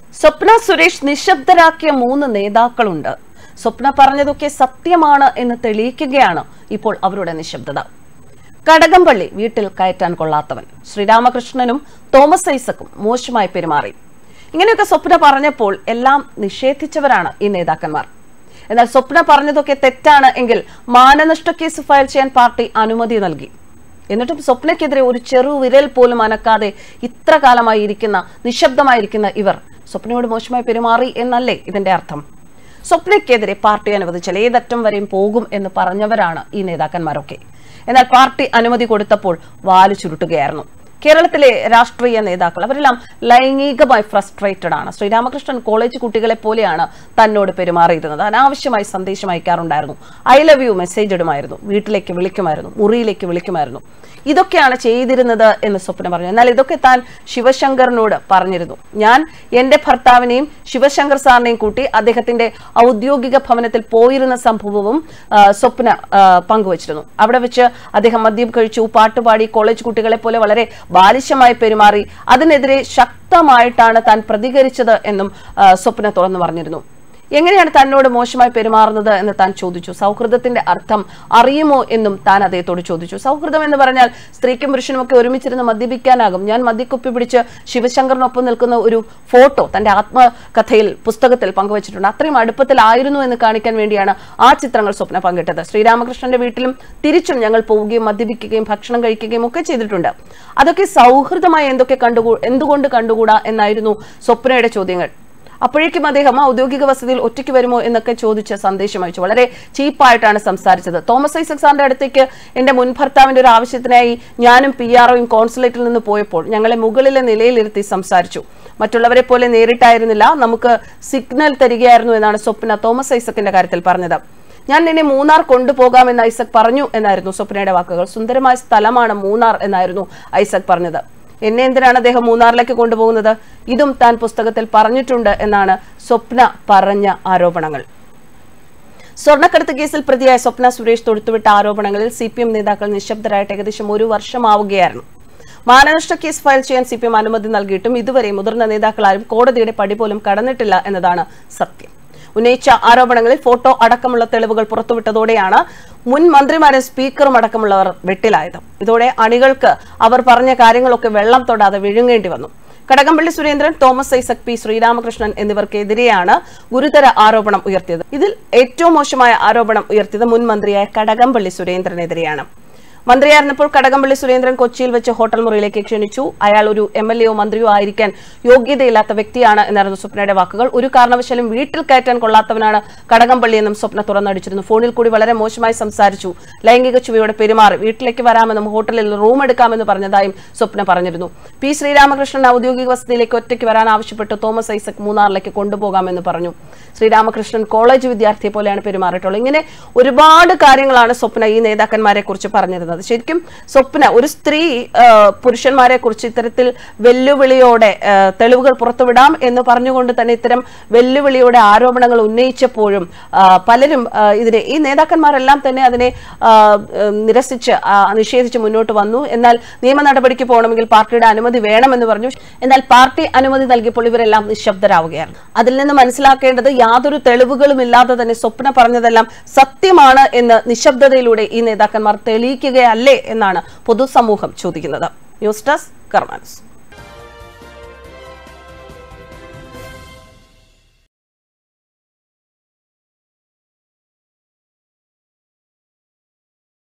സ്വപ്ന സുരേഷ് നിശബ്ദരാക്കിയ മൂന്ന് നേതാക്കളുണ്ട് സ്വപ്ന പറഞ്ഞതൊക്കെ സത്യമാണ് എന്ന് തെളിയിക്കുകയാണ് ഇപ്പോൾ അവരുടെ നിശബ്ദത കടകംപള്ളി വീട്ടിൽ കയറ്റാൻ കൊള്ളാത്തവൻ ശ്രീരാമകൃഷ്ണനും തോമസ് ഐസക്കും മോശമായി പെരുമാറി ഇങ്ങനെയൊക്കെ സ്വപ്ന പറഞ്ഞപ്പോൾ എല്ലാം നിഷേധിച്ചവരാണ് ഈ നേതാക്കന്മാർ എന്നാൽ സ്വപ്ന പറഞ്ഞതൊക്കെ തെറ്റാണ് എങ്കിൽ മാനനഷ്ട കേസ് ഫയൽ ചെയ്യാൻ പാർട്ടി അനുമതി നൽകി എന്നിട്ടും സ്വപ്നയ്ക്കെതിരെ ഒരു ചെറു വിരൽ പോലും അനക്കാതെ ഇത്ര കാലമായി ഇരിക്കുന്ന നിശബ്ദമായിരിക്കുന്ന ഇവർ സ്വപ്നയോട് മോശമായി പെരുമാറി എന്നല്ലേ ഇതിന്റെ അർത്ഥം സ്വപ്നയ്ക്കെതിരെ പാർട്ടി അനുവദിച്ചാൽ ഏതറ്റം വരെയും പോകും എന്ന് പറഞ്ഞവരാണ് ഈ നേതാക്കന്മാരൊക്കെ എന്നാൽ പാർട്ടി അനുമതി കൊടുത്തപ്പോൾ വാല് ചുരുട്ടുകയായിരുന്നു കേരളത്തിലെ രാഷ്ട്രീയ നേതാക്കൾ അവരെല്ലാം ലൈംഗികമായി ഫ്രസ്ട്രേറ്റഡ് ആണ് ശ്രീരാമകൃഷ്ണൻ കോളേജ് കുട്ടികളെ പോലെയാണ് തന്നോട് പെരുമാറിയിരുന്നത് അനാവശ്യമായി സന്ദേശം അയക്കാറുണ്ടായിരുന്നു ഐ ലവ് യു മെസ്സേജ് ഇടുമായിരുന്നു വീട്ടിലേക്ക് വിളിക്കുമായിരുന്നു മുറിയിലേക്ക് വിളിക്കുമായിരുന്നു ഇതൊക്കെയാണ് ചെയ്തിരുന്നത് എന്ന് സ്വപ്ന പറഞ്ഞു എന്നാൽ ഇതൊക്കെ താൻ ശിവശങ്കറിനോട് പറഞ്ഞിരുന്നു ഞാൻ എന്റെ ഭർത്താവിനെയും ശിവശങ്കർ സാറിനെയും കൂട്ടി അദ്ദേഹത്തിന്റെ ഔദ്യോഗിക ഭവനത്തിൽ പോയിരുന്ന സംഭവവും ആ, സ്വപ്ന ആ, പങ്കുവച്ചിരുന്നു അവിടെ വെച്ച് അദ്ദേഹം മദ്യം കഴിച്ചു പാട്ടുപാടി കോളേജ് കുട്ടികളെ പോലെ വളരെ ബാലിശമായി പെരുമാറി അതിനെതിരെ ശക്തമായിട്ടാണ് താൻ പ്രതികരിച്ചത് എന്നും ആ, സ്വപ്ന തുറന്നു പറഞ്ഞിരുന്നു എങ്ങനെയാണ് തന്നോട് മോശമായി പെരുമാറുന്നത് എന്ന് താൻ ചോദിച്ചു സൗഹൃദത്തിന്റെ അർത്ഥം അറിയുമോ എന്നും താൻ അദ്ദേഹത്തോട് ചോദിച്ചു സൗഹൃദം എന്ന് പറഞ്ഞാൽ സ്ത്രീക്കും പുരുഷനും ഒക്കെ ഒരുമിച്ചിരുന്ന് മദ്യപിക്കാനാകും ഞാൻ മദ്യക്കുപ്പി പിടിച്ച് ശിവശങ്കറിനൊപ്പം നിൽക്കുന്ന ഒരു ഫോട്ടോ തന്റെ ആത്മകഥയിൽ പുസ്തകത്തിൽ പങ്കുവച്ചിട്ടുണ്ട് അത്രയും അടുപ്പത്തിലായിരുന്നു എന്ന് കാണിക്കാൻ വേണ്ടിയാണ് ആ ചിത്രങ്ങൾ സ്വപ്ന പങ്കിട്ടത് ശ്രീരാമകൃഷ്ണന്റെ വീട്ടിലും തിരിച്ചും ഞങ്ങൾ പോവുകയും മദ്യപിക്കുകയും ഭക്ഷണം കഴിക്കുകയും ഒക്കെ ചെയ്തിട്ടുണ്ട് അതൊക്കെ സൗഹൃദമായി എന്തൊക്കെ കണ്ടുകൂ എന്തുകൊണ്ട് കണ്ടുകൂടാ എന്നായിരുന്നു സ്വപ്നയുടെ ചോദ്യങ്ങൾ അപ്പോഴേക്കും അദ്ദേഹം ഔദ്യോഗിക വസതിയിൽ ഒറ്റയ്ക്ക് വരുമോ എന്നൊക്കെ ചോദിച്ച് സന്ദേശം അയച്ചു വളരെ ചീപ്പായിട്ടാണ് സംസാരിച്ചത് തോമസ് ഐസക് സാറിന്റെ അടുത്തേക്ക് എന്റെ മുൻ ഭർത്താവിന്റെ ഒരു ആവശ്യത്തിനായി ഞാനും പി ആർഒയും കോൺസുലേറ്റിൽ നിന്ന് പോയപ്പോൾ ഞങ്ങളെ മുകളിലെ നിലയിലിരുത്തി സംസാരിച്ചു മറ്റുള്ളവരെ പോലെ നേരിട്ടായിരുന്നില്ല നമുക്ക് സിഗ്നൽ തരികയായിരുന്നു എന്നാണ് സ്വപ്ന തോമസ് ഐസക്കിന്റെ കാര്യത്തിൽ പറഞ്ഞത് ഞാൻ നിന്നെ മൂന്നാർ കൊണ്ടുപോകാമെന്ന് ഐസക് പറഞ്ഞു എന്നായിരുന്നു സ്വപ്നയുടെ വാക്കുകൾ സുന്ദരമായ സ്ഥലമാണ് മൂന്നാർ എന്നായിരുന്നു ഐസക് പറഞ്ഞത് എന്നെ എന്തിനാണ് അദ്ദേഹം മൂന്നാറിലേക്ക് കൊണ്ടുപോകുന്നത് ഇതും താൻ പുസ്തകത്തിൽ പറഞ്ഞിട്ടുണ്ട് എന്നാണ് സ്വപ്ന പറഞ്ഞ ആരോപണങ്ങൾ സ്വർണ്ണക്കടത്ത് കേസിൽ പ്രതിയായ സ്വപ്ന സുരേഷ് തൊടുത്തുവിട്ട ആരോപണങ്ങളിൽ സി പി എം നേതാക്കൾ നിശബ്ദരായിട്ട് ഏകദേശം ഒരു വർഷമാവുകയായിരുന്നു മാനനഷ്ട കേസ് ഫയൽ ചെയ്യാൻ സി പി എം അനുമതി നൽകിയിട്ടും ഇതുവരെ മുതിർന്ന നേതാക്കളാരും കോടതിയുടെ പടി പോലും കടന്നിട്ടില്ല എന്നതാണ് സത്യം ഉന്നയിച്ച ആരോപണങ്ങളിൽ ഫോട്ടോ അടക്കമുള്ള തെളിവുകൾ പുറത്തുവിട്ടതോടെയാണ് മുൻ മന്ത്രിമാരും സ്പീക്കറും അടക്കമുള്ളവർ വെട്ടിലായത് ഇതോടെ അണികൾക്ക് അവർ പറഞ്ഞ കാര്യങ്ങളൊക്കെ വെള്ളം തൊടാതെ വിഴുങ്ങേണ്ടി വന്നു കടകംപള്ളി സുരേന്ദ്രൻ തോമസ് ഐസക് പി ശ്രീരാമകൃഷ്ണൻ എന്നിവർക്കെതിരെയാണ് ഗുരുതര ആരോപണം ഉയർത്തിയത് ഇതിൽ ഏറ്റവും മോശമായ ആരോപണം ഉയർത്തിയത് മുൻ മന്ത്രിയായ കടകംപള്ളി സുരേന്ദ്രനെതിരെയാണ് മന്ത്രിയായിരുന്നപ്പോൾ കടകംപള്ളി സുരേന്ദ്രൻ കൊച്ചിയിൽ വെച്ച് ഹോട്ടൽ മുറിയിലേക്ക് ക്ഷണിച്ചു അയാൾ ഒരു എം എൽ എയോ മന്ത്രിയോ ആയിരിക്കാൻ യോഗ്യതയില്ലാത്ത വ്യക്തിയാണ് എന്നായിരുന്നു സ്വപ്നയുടെ വാക്കുകൾ ഒരു കാരണവശാലും വീട്ടിൽ കയറ്റാൻ കൊള്ളാത്തവനാണ് കടകംപള്ളി എന്നും സ്വപ്ന തുറന്നടിച്ചിരുന്നു ഫോണിൽ കൂടി വളരെ മോശമായി സംസാരിച്ചു ലൈംഗിക ചുവയോടെ പെരുമാറി വീട്ടിലേക്ക് വരാമെന്നും ഹോട്ടലിൽ റൂം എടുക്കാമെന്ന് പറഞ്ഞതായും സ്വപ്ന പറഞ്ഞിരുന്നു പി ശ്രീരാമകൃഷ്ണൻ ഔദ്യോഗിക വസതിയിലേക്ക് ഒറ്റയ്ക്ക് വരാൻ ആവശ്യപ്പെട്ട് തോമസ് ഐസക് മൂന്നാറിലേക്ക് കൊണ്ടുപോകാമെന്ന് പറഞ്ഞു ശ്രീരാമകൃഷ്ണൻ കോളേജ് വിദ്യാർത്ഥിയെ പോലെയാണ് പെരുമാറിയിട്ടുള്ളത് ഇങ്ങനെ ഒരുപാട് കാര്യങ്ങളാണ് സ്വപ്ന ഈ നേതാക്കന്മാരെ കുറിച്ച് പറഞ്ഞിരുന്നത് ശരിക്കും സ്വപ്ന ഒരു സ്ത്രീ ആ, പുരുഷന്മാരെ കുറിച്ച് ഇത്തരത്തിൽ വെല്ലുവിളിയോടെ ആ, തെളിവുകൾ പുറത്തുവിടാം എന്ന് പറഞ്ഞുകൊണ്ട് തന്നെ ഇത്തരം വെല്ലുവിളിയോടെ ആരോപണങ്ങൾ ഉന്നയിച്ചപ്പോഴും ആ, പലരും ആ, ഇതിനെ ഈ നേതാക്കന്മാരെല്ലാം തന്നെ അതിനെ ആ, ഉം, നിരസിച്ച് ആ, നിഷേധിച്ച് മുന്നോട്ട് വന്നു എന്നാൽ നിയമ നടപടിക്ക് പോകണമെങ്കിൽ പാർട്ടിയുടെ അനുമതി വേണമെന്ന് പറഞ്ഞു എന്നാൽ പാർട്ടി അനുമതി നൽകിയപ്പോൾ ഇവരെല്ലാം നിശബ്ദരാവുകയാണ് അതിൽ നിന്ന് മനസ്സിലാക്കേണ്ടത് യാതൊരു തെളിവുകളും ഇല്ലാതെ തന്നെ സ്വപ്ന പറഞ്ഞതെല്ലാം സത്യമാണ് എന്ന് നിശബ്ദതയിലൂടെ ഈ നേതാക്കന്മാർ തെളിയിക്കുകയല്ലേ എന്നാണ് പൊതുസമൂഹം ചോദിക്കുന്നത് ന്യൂസ് ഡെസ്ക് കർമാൻസ്